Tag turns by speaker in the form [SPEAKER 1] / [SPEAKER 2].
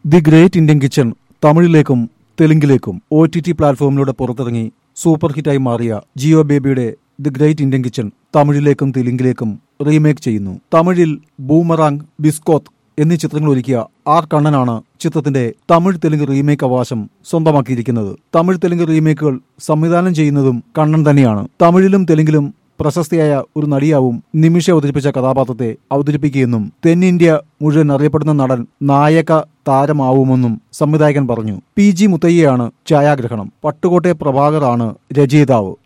[SPEAKER 1] the Great Indian Kitchen തമിഴിലേക്കും തെലുങ്കിലേക്കും O T T പ്ലാറ്റ്ഫോമിലൂടെ പുറത്തിറങ്ങി സൂപ്പർ ഹിറ്റായി മാറിയ ജിയോ ബേബിയുടെ ദി ഗ്രേറ്റ് ഇന്ത്യൻ കിച്ചൺ തമിഴിലേക്കും തെലുങ്കിലേക്കും റീമേക്ക് ചെയ്യുന്നു തമിഴിൽ ബൂമറാങ് ബിസ്കോത്ത് എന്നീ ചിത്രങ്ങൾ ഒരുക്കിയ ആർ കണ്ണനാണ് ചിത്രത്തിന്റെ തമിഴ് തെലുങ്ക് റീമേക്ക് അവകാശം സ്വന്തമാക്കിയിരിക്കുന്നത് തമിഴ് തെലുങ്ക് റീമേക്കുകൾ സംവിധാനം ചെയ്യുന്നതും കണ്ണൻ തന്നെയാണ് തമിഴിലും തെലുങ്കിലും പ്രശസ്തിയായ ഒരു നടിയാവും നിമിഷ അവതരിപ്പിച്ച കഥാപാത്രത്തെ അവതരിപ്പിക്കുകയെന്നും തെന്നിന്ത്യ മുഴുവൻ അറിയപ്പെടുന്ന നടൻ നായക താരമാവുമെന്നും സംവിധായകൻ പറഞ്ഞു പി ജി മുത്തയ്യയാണ് ഛായാഗ്രഹണം പട്ടുകോട്ടെ പ്രഭാകറാണ് രചയിതാവ്